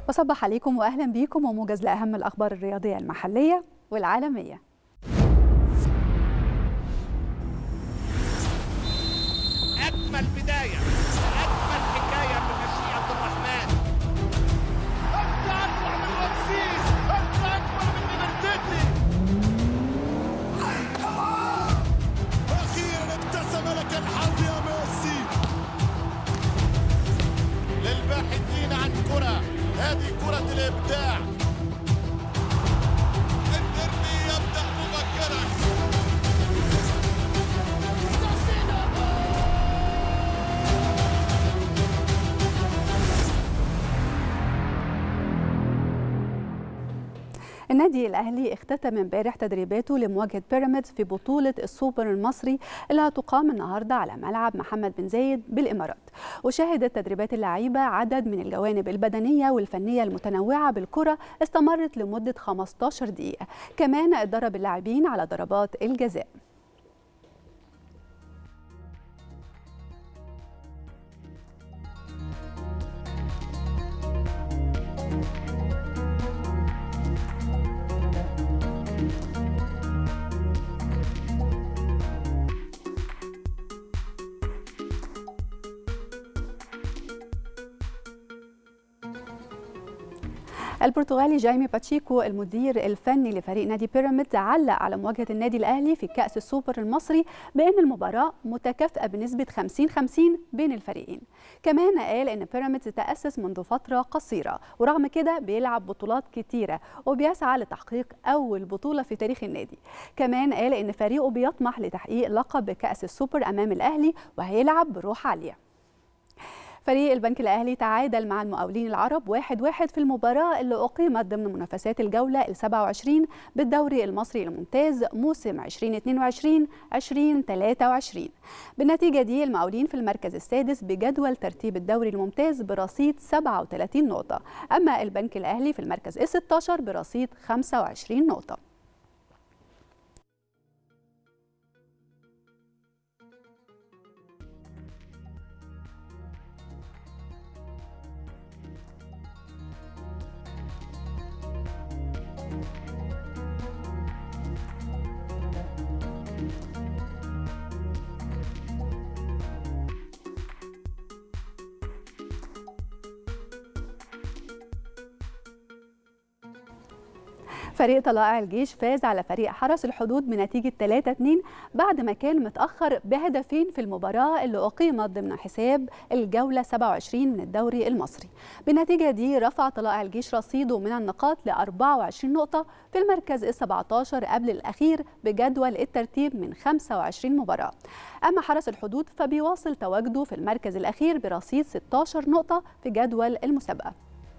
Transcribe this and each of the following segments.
وصبح عليكم واهلا بيكم وموجز لاهم الاخبار الرياضيه المحليه والعالميه اجمل بدايه اجمل حكايه بمشيئه الرحمن انت اكبر من رمسيس انت اكبر من ليبرتيتي اخيرا ابتسم لك الحظ يا ميسي للباحثين عن كره هذه كره الابداع الدربي يبدا مبكرا النادي الاهلي اختتم امبارح تدريباته لمواجهه بيراميدز في بطوله السوبر المصري اللي هتقام النهارده على ملعب محمد بن زايد بالامارات وشهدت تدريبات اللعيبه عدد من الجوانب البدنيه والفنيه المتنوعه بالكره استمرت لمده 15 دقيقه كمان درب اللاعبين على ضربات الجزاء البرتغالي جايمي باتشيكو المدير الفني لفريق نادي بيراميدز علق على مواجهه النادي الاهلي في كاس السوبر المصري بان المباراه متكافئه بنسبه 50 50 بين الفريقين كمان قال ان بيراميدز تاسس منذ فتره قصيره ورغم كده بيلعب بطولات كتيره وبيسعى لتحقيق اول بطوله في تاريخ النادي كمان قال ان فريقه بيطمح لتحقيق لقب كاس السوبر امام الاهلي وهيلعب بروح عاليه فريق البنك الأهلي تعادل مع المقاولين العرب واحد واحد في المباراة اللي أقيمت ضمن منافسات الجولة ال 27 بالدوري المصري الممتاز موسم 2022-2023 بالنتيجة دي المقاولين في المركز السادس بجدول ترتيب الدوري الممتاز برصيد 37 نقطة أما البنك الأهلي في المركز ال 16 برصيد 25 نقطة فريق طلائع الجيش فاز على فريق حرس الحدود بنتيجة 3-2 بعد ما كان متأخر بهدفين في المباراة اللي أقيمت ضمن حساب الجولة 27 من الدوري المصري بالنتيجة دي رفع طلائع الجيش رصيده من النقاط ل 24 نقطة في المركز ال 17 قبل الأخير بجدول الترتيب من 25 مباراة أما حرس الحدود فبيواصل تواجده في المركز الأخير برصيد 16 نقطة في جدول المسابقة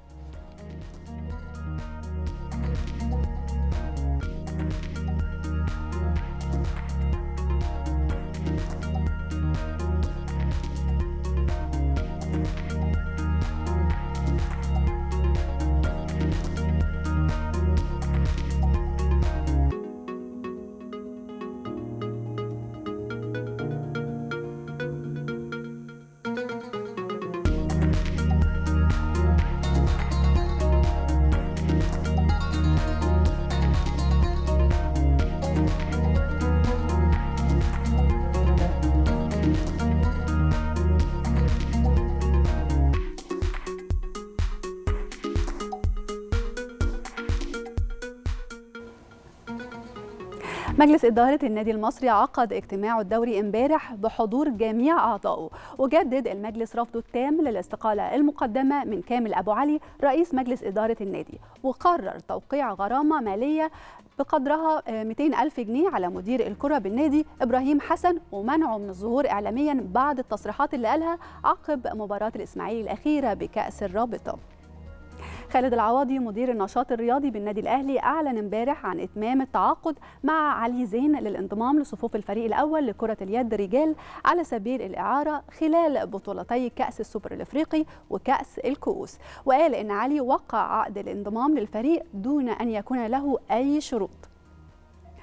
مجلس إدارة النادي المصري عقد اجتماعه الدوري امبارح بحضور جميع أعضائه وجدد المجلس رفضه التام للاستقالة المقدمة من كامل أبو علي رئيس مجلس إدارة النادي وقرر توقيع غرامة مالية بقدرها 200 ألف جنيه على مدير الكرة بالنادي إبراهيم حسن ومنعه من الظهور إعلاميا بعد التصريحات اللي قالها عقب مباراة الإسماعيلي الأخيرة بكأس الرابطة خالد العواضي مدير النشاط الرياضي بالنادي الاهلي اعلن امبارح عن اتمام التعاقد مع علي زين للانضمام لصفوف الفريق الاول لكره اليد رجال على سبيل الاعاره خلال بطولتي كاس السوبر الافريقي وكاس الكؤوس وقال ان علي وقع عقد الانضمام للفريق دون ان يكون له اي شروط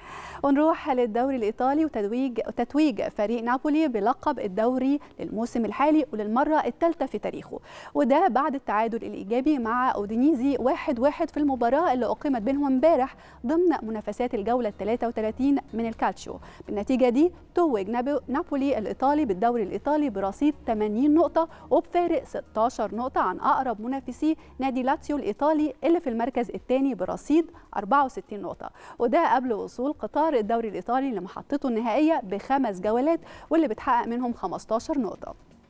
ونروح للدوري الإيطالي وتتويج تتويج فريق نابولي بلقب الدوري للموسم الحالي وللمرة الثالثة في تاريخه وده بعد التعادل الإيجابي مع أودينيزي 1-1 في المباراة اللي أقيمت بينهم امبارح ضمن منافسات الجولة 33 من الكالتشيو بالنتيجة دي توج نابولي الإيطالي بالدوري الإيطالي برصيد 80 نقطة وبفارق 16 نقطة عن أقرب منافسيه نادي لاتسيو الإيطالي اللي في المركز الثاني برصيد 64 نقطة وده قبل وصول قطار الدوري الإيطالي لمحطته النهائية بخمس جولات واللي بتحقق منهم 15 نقطة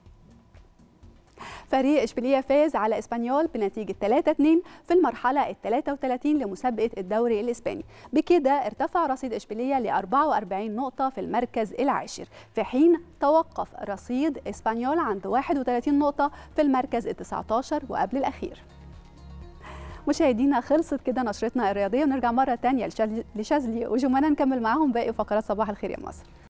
فريق اشبيليه فاز على اسبانيول بنتيجه 3-2 في المرحله ال 33 لمسابقه الدوري الاسباني بكده ارتفع رصيد اشبيليه ل 44 نقطه في المركز العاشر في حين توقف رصيد اسبانيول عند 31 نقطه في المركز ال 19 وقبل الاخير مشاهدينا خلصت كده نشرتنا الرياضيه ونرجع مره ثانيه لشاذلي وجمانه نكمل معاهم باقي فقرات صباح الخير يا مصر